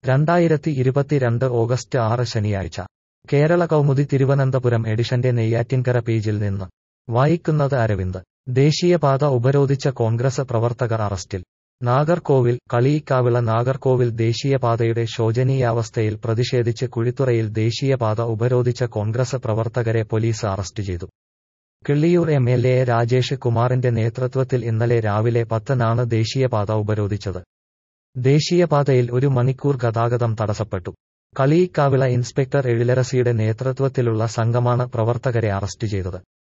രണ്ടായിരത്തി ഇരുപത്തിരണ്ട് ഓഗസ്റ്റ് ആറ് ശനിയാഴ്ച കേരള കൗമുദി തിരുവനന്തപുരം എഡിഷന്റെ നെയ്യാറ്റിൻകര പേജിൽ നിന്ന് വായിക്കുന്നത് അരവിന്ദ് ദേശീയപാത ഉപരോധിച്ച കോൺഗ്രസ് പ്രവർത്തകർ അറസ്റ്റിൽ നാഗർകോവിൽ കളിയിക്കാവിള നാഗർകോവിൽ ദേശീയപാതയുടെ ശോചനീയാവസ്ഥയിൽ പ്രതിഷേധിച്ച് കുഴിത്തുറയിൽ ദേശീയപാത ഉപരോധിച്ച കോൺഗ്രസ് പ്രവർത്തകരെ പോലീസ് അറസ്റ്റ് ചെയ്തു Killiyoor M L A Rajesh കുമാറിന്റെ നേതൃത്വത്തിൽ ഇന്നലെ രാവിലെ പത്തിനാണ് ദേശീയപാത ഉപരോധിച്ചത് ദേശീയപാതയിൽ ഒരു മണിക്കൂർ ഗതാഗതം തടസ്സപ്പെട്ടു കളിയിക്കാവിള ഇൻസ്പെക്ടർ എഴിലരസിയുടെ നേതൃത്വത്തിലുള്ള സംഘമാണ് പ്രവർത്തകരെ അറസ്റ്റ് ചെയ്തത്